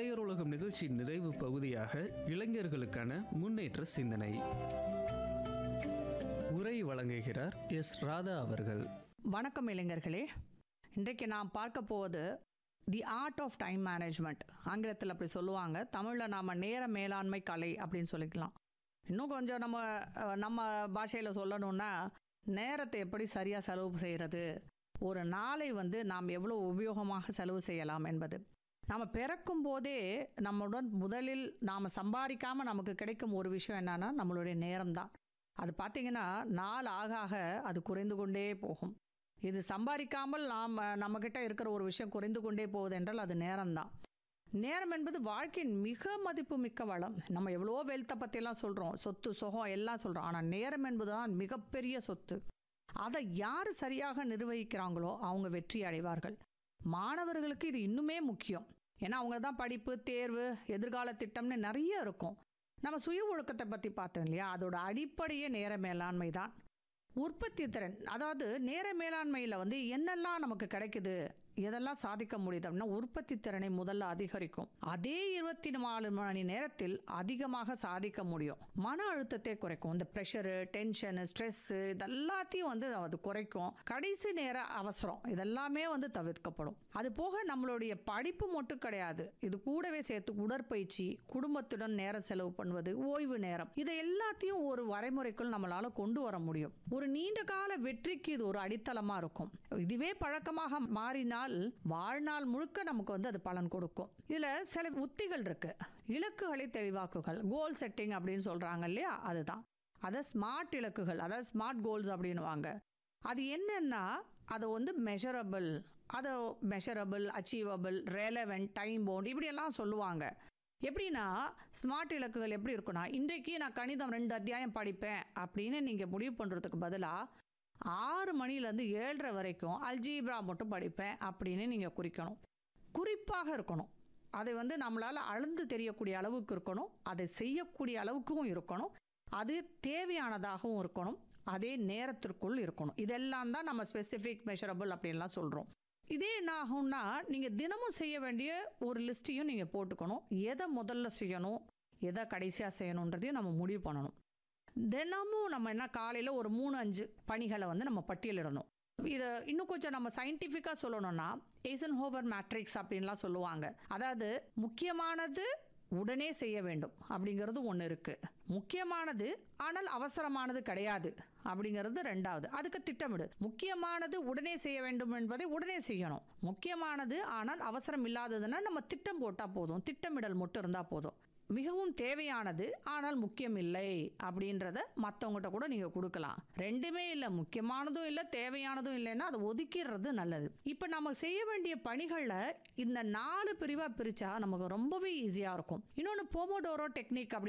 இளையர் உலகம் நிகழ்ச்சியின் நிறைவு பகுதியாக இளைஞர்களுக்கான முன்னேற்ற சிந்தனை உரை வழங்குகிறார் எஸ் ராதா அவர்கள் வணக்கம் இளைஞர்களே இன்றைக்கு நாம் பார்க்க போவது the art of time management ஆங்கிலத்தில் அப்படி சொல்லுவாங்க தமிழில் நாம் நேர மேலாண்மை கலை அப்படின்னு சொல்லிக்கலாம் இன்னும் கொஞ்சம் நம்ம அஹ், நம்ம பாஷையில் சொல்லணும்னா நேரத்தை எப்படி சரியாக செலவு செய்கிறது ஒரு நாளை வந்து நாம் எவ்வளோ உபயோகமாக செலவு செய்யலாம் என்பது நம்ம பிறக்கும் போதே நம்முடன் முதலில் நாம் சம்பாதிக்காமல் நமக்கு கிடைக்கும் ஒரு விஷயம் என்னன்னா நம்மளுடைய நேரம்தான் அது பார்த்தீங்கன்னா நாள் ஆக ஆக அது குறைந்து கொண்டே போகும் இது சம்பாதிக்காமல் நாம் நம்மக்கிட்ட இருக்கிற ஒரு விஷயம் குறைந்து கொண்டே போகுது என்றால் அது நேரம்தான் நேரம் என்பது வாழ்க்கையின் மிக மதிப்பு மிக்க வளம் நம்ம எவ்வளோ வெல்த்தை பற்றியெல்லாம் சொல்கிறோம் சொத்து சுகம் எல்லாம் சொல்கிறோம் ஆனால் நேரம் என்பதுதான் மிகப்பெரிய சொத்து அதை யார் சரியாக நிர்வகிக்கிறாங்களோ அவங்க வெற்றி அடைவார்கள் மாணவர்களுக்கு இது இன்னுமே முக்கியம் ஏன்னா அவங்க தான் படிப்பு தேர்வு எதிர்கால திட்டம்னு நிறைய இருக்கும் நம்ம சுய ஒழுக்கத்தை பற்றி பார்த்தோம் இல்லையா அதோட அடிப்படையே நேர மேலாண்மை தான் உற்பத்தி திறன் அதாவது நேர மேலாண்மையில் வந்து என்னெல்லாம் நமக்கு கிடைக்குது எதெல்லாம் சாதிக்க முடியுது அப்படின்னா உற்பத்தி திறனை முதல்ல அதிகரிக்கும் அதே இருபத்தி நாலு மணி நேரத்தில் அதிகமாக சாதிக்க முடியும் மன அழுத்தத்தை குறைக்கும் இந்த ப்ரெஷரு டென்ஷனு ஸ்ட்ரெஸ்ஸு இதெல்லாத்தையும் வந்து அது குறைக்கும் கடைசி நேர அவசரம் இதெல்லாமே வந்து தவிர்க்கப்படும் அது போக நம்மளுடைய படிப்பு மட்டும் கிடையாது இது கூடவே சேர்த்து உடற்பயிற்சி குடும்பத்துடன் நேரம் செலவு பண்ணுவது ஓய்வு நேரம் இதை எல்லாத்தையும் ஒரு வரைமுறைக்குள் நம்மளால கொண்டு வர முடியும் ஒரு நீண்ட கால வெற்றிக்கு இது ஒரு அடித்தளமா இருக்கும் இதுவே பழக்கமாக மாறினால் வாழ்நாள் முழுக்க நமக்கு வந்து அது பலன் கொடுக்கும் இதுல சில உத்திகள் இருக்கு இலக்குகளை தெளிவாக்குகள் கோல் செட்டிங் அப்படின்னு சொல்றாங்க இல்லையா அதுதான் அதை ஸ்மார்ட் இலக்குகள் அதாவது ஸ்மார்ட் கோல்ஸ் அப்படின்னுவாங்க அது என்னன்னா அதை வந்து மெஷரபிள் அதை measurable achievable relevant time bound இப்படியெல்லாம் சொல்லுவாங்க எப்படின்னா ஸ்மார்ட் இலக்குகள் எப்படி இருக்குன்னா இன்றைக்கு நான் கணிதம் ரெண்டு அத்தியாயம் படிப்பேன் அப்படின்னு நீங்கள் முடிவு பண்ணுறதுக்கு பதிலாக ஆறு மணிலேருந்து ஏழரை வரைக்கும் அல்ஜீப்ரா மட்டும் படிப்பேன் அப்படின்னு நீங்கள் குறிக்கணும் குறிப்பாக இருக்கணும் அதை வந்து நம்மளால் அளந்து தெரியக்கூடிய அளவுக்கு இருக்கணும் அதை செய்யக்கூடிய அளவுக்கும் இருக்கணும் அது தேவையானதாகவும் இருக்கணும் அதே நேரத்திற்குள் இருக்கணும் இதெல்லாம் தான் நம்ம ஸ்பெசிஃபிக் மெஷரபிள் அப்படின்லாம் சொல்கிறோம் இதே என்ன ஆகும்னா நீங்கள் தினமும் செய்ய வேண்டிய ஒரு லிஸ்ட்டையும் நீங்கள் போட்டுக்கணும் எதை முதல்ல செய்யணும் எதை கடைசியாக செய்யணுன்றதையும் நம்ம முடிவு பண்ணணும் தினமும் நம்ம என்ன காலையில் ஒரு மூணு அஞ்சு பணிகளை வந்து நம்ம பட்டியலிடணும் இதை இன்னும் கொஞ்சம் நம்ம சயின்டிஃபிக்காக சொல்லணும்னா ஏசன் ஹோவர் மேட்ரிக்ஸ் அப்படின்லாம் சொல்லுவாங்க அதாவது முக்கியமானது உடனே செய்ய வேண்டும் அப்படிங்கிறது ஒன்று இருக்குது முக்கியமானது ஆனால் அவசரமானது கிடையாது அப்படிங்கிறது ரெண்டாவது அதுக்கு திட்டமிடு முக்கியமானது உடனே செய்ய வேண்டும் என்பதை உடனே செய்யணும் முக்கியமானது ஆனால் அவசரம் இல்லாததுன்னா நம்ம திட்டம் போட்டால் போதும் திட்டமிடல் மட்டும் இருந்தால் போதும் மிகவும் தேவையானது ஆனால் முக்கியம் இல்லை அப்படின்றத மற்றவங்ககிட்ட கூட நீங்கள் கொடுக்கலாம் ரெண்டுமே இல்லை முக்கியமானதும் இல்லை தேவையானதும் இல்லைன்னா அதை ஒதுக்கிடுறது நல்லது இப்போ நம்ம செய்ய வேண்டிய பணிகளில் இந்த நாலு பிரிவாக பிரித்தா நமக்கு ரொம்பவே ஈஸியாக இருக்கும் இன்னொன்று போமோடோரோ டெக்னிக் அப்படி